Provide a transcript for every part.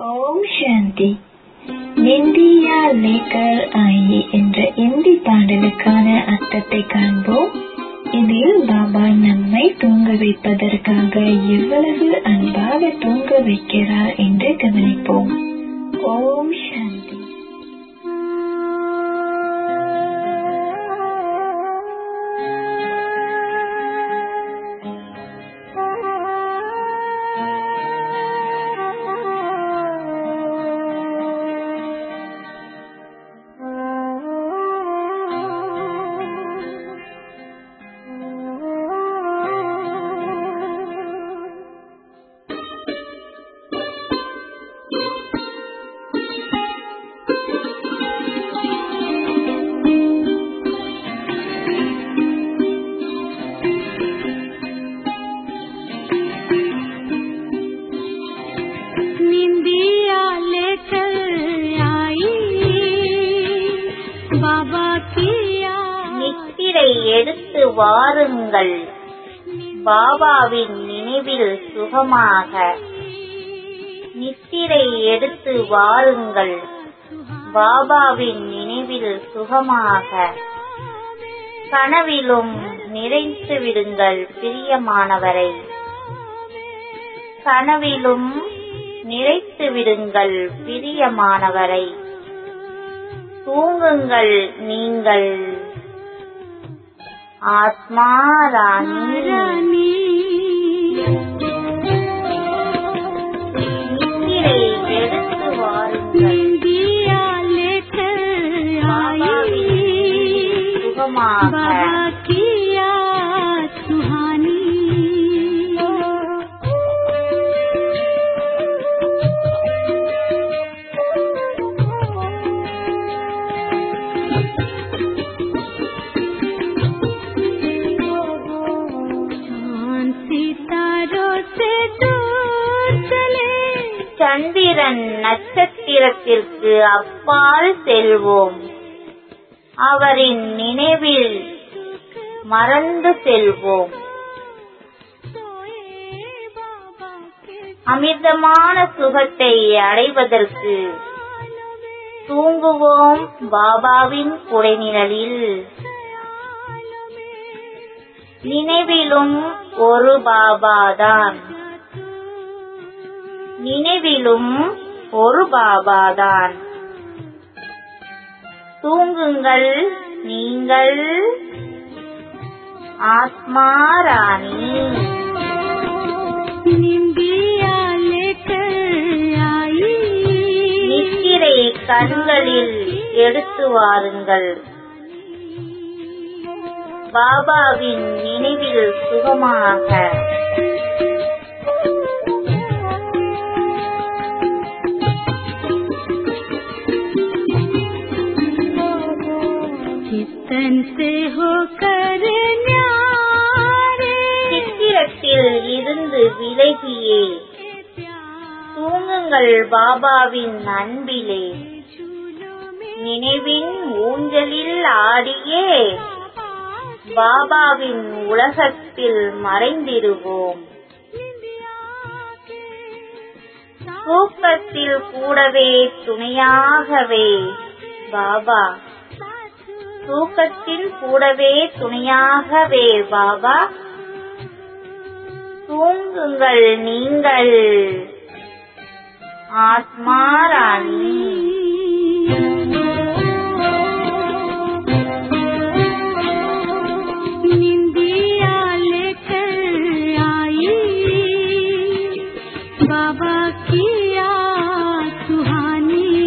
ஓம் சாந்தி நிந்தியா lacquer ஆயி என்ற இந்தி பாடலுக்கான அர்த்தத்தை காண்போம் இதில் பாபா நம்மை தூங்க வைப்பதற்காக எவ்வளவு அன்பாக தூங்க வைக்கிறார் என்று கவனிப்போம் ஓம் சாந்தி निंदिया लेकर आई बाबा किया நித்திரை எடுத்து வாருங்கள் பாபாவின் நினைவில் சுகமாக நித்திரை எடுத்து வாருங்கள் பாபாவின் நினைவில் சுகமாக கனவிலும் நிறைத்து விடுங்கள் பிரியமானவரை கனவிலும் நிறைத்து விடுங்கள் பிரியமானவரை தூங்குங்கள் நீங்கள் ஆத்மா ராணி रानी நித்திரை எடுத்து வாருங்கள் निंदिया लेकर आई சுகமாக बाबा किया सुहानी चांद सितारों से दूर चले சந்திரன் நட்சத்திரத்திற்கு அப்பால் செல்வோம் அவரின் நினைவில் மறந்து செல்வோம் सोए बाबा के அமிர்தமான சுகத்தை அடைவதற்கு தூங்குவோம் பாபாவின் குடைநிழலில் நினைவிலும் ஒரு பாபாதான் நினைவிலும் ஒரு பாபாதான் தூங்குங்கள் நீங்கள் ஆத்மா ராணி निंदिया लेकर आई நித்திரை கண்களில் எடுத்து வாருங்கள் பாபாவின் நினைவில் சுகமாக चितन से होकर न्यारे சித்திரத்தில் இருந்து விலகியே தூங்குங்கள் பாபாவின் அன்பிலே நினைவின் ஊஞ்சலில் ஆடியே பாபாவின் உலகத்தில் மறைந்திடுவோம் தூக்கத்தில் கூடவே துணையாகவே பாபா தூக்கத்தில் கூடவே துணையாகவே பாபா தூங்குங்கள் நீங்கள் ஆத்மா ராணி निंदिया लेकर आई बाबा किया सुहानी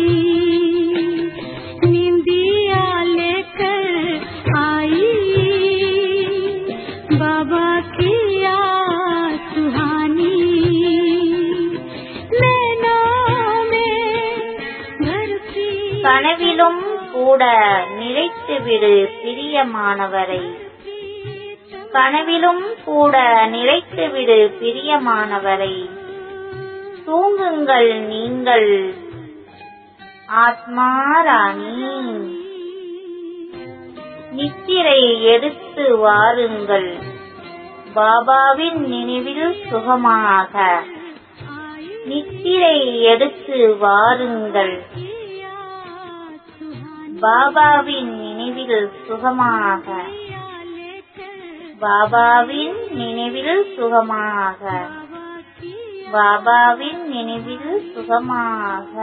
निंदिया लेकर आई बाबा किया सुहानी नैनों में भरती கனவிலும் கூட நிலைத்துவிடு பிரியமானவரை கனவிலும் கூட நிலைத்துவிடு பிரியமானவரை தூங்குங்கள் நீங்கள் ஆத்மா ராணி நித்திரை எடுத்து வாருங்கள் பாபாவின் நினைவில் சுகமாக நித்திரை எடுத்து வாருங்கள் பாபாவின் நினைவில் சுகமாக பாபாவின் நினைவில் சுகமாக பாபாவின் நினைவில் சுகமாக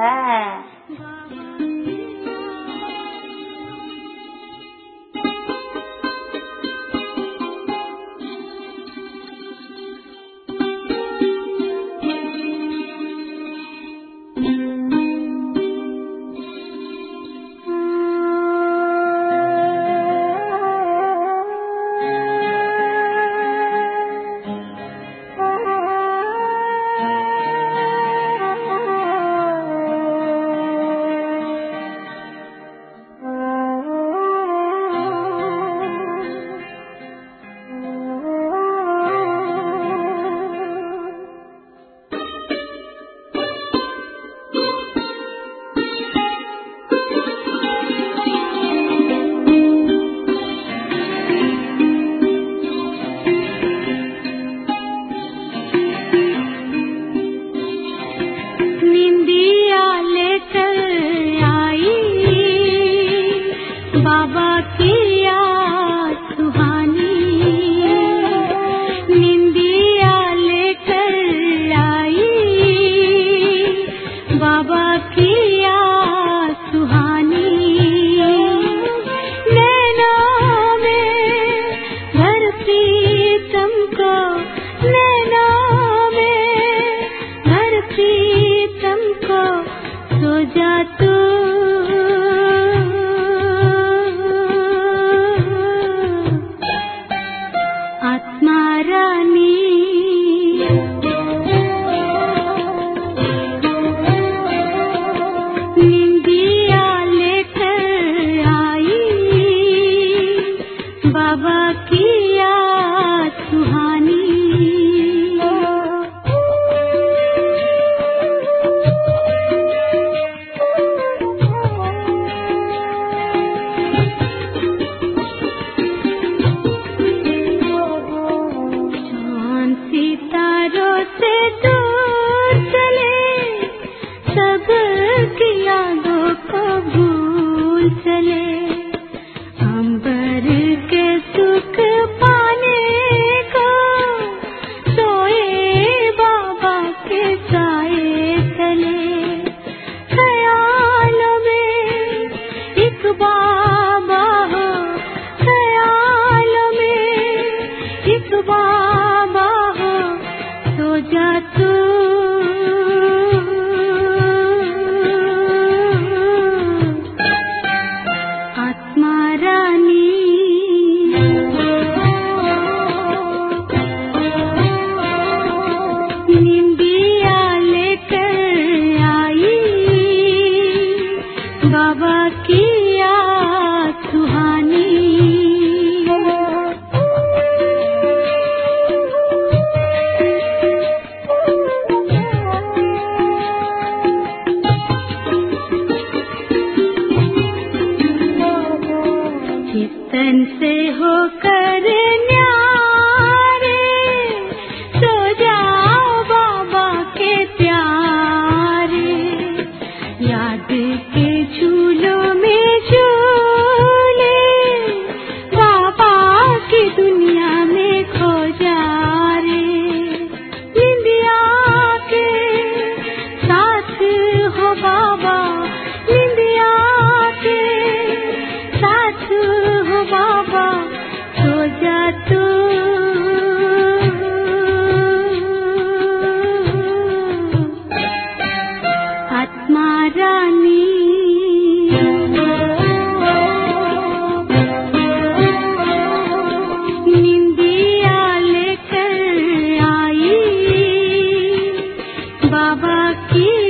निंदिया लेकर आई बाबा की याद सुहानी निंदिया लेकर आई बाबा की याद सुहानी नैना में भरती तुमको नैना में भरती तुमको सो जा तू आत्मा रानी निंदिया लेकर आई बाबा की याद सुहानी चांद सितारों से दूर चले सब की यादों को भूल चले अंबर के सुख पाने को सोए बाबा के साए तले ख्यालों में एक बाबा हो ख्यालों में एक बाबा हो सो जा तू आत्मा रानी निंदिया लेकर आई बाबा की याद सुहानी चितन से होकर न्यारे सो जाओ बाबा के प्यारे याद के झूलों में झूले बाबा की दुनिया में खो जा रे निंदिया के साथ हो बाबा निंदिया के साथ हो बाबा सो जा तू आत्मा रानी निंदिया लेकर आई बाबा की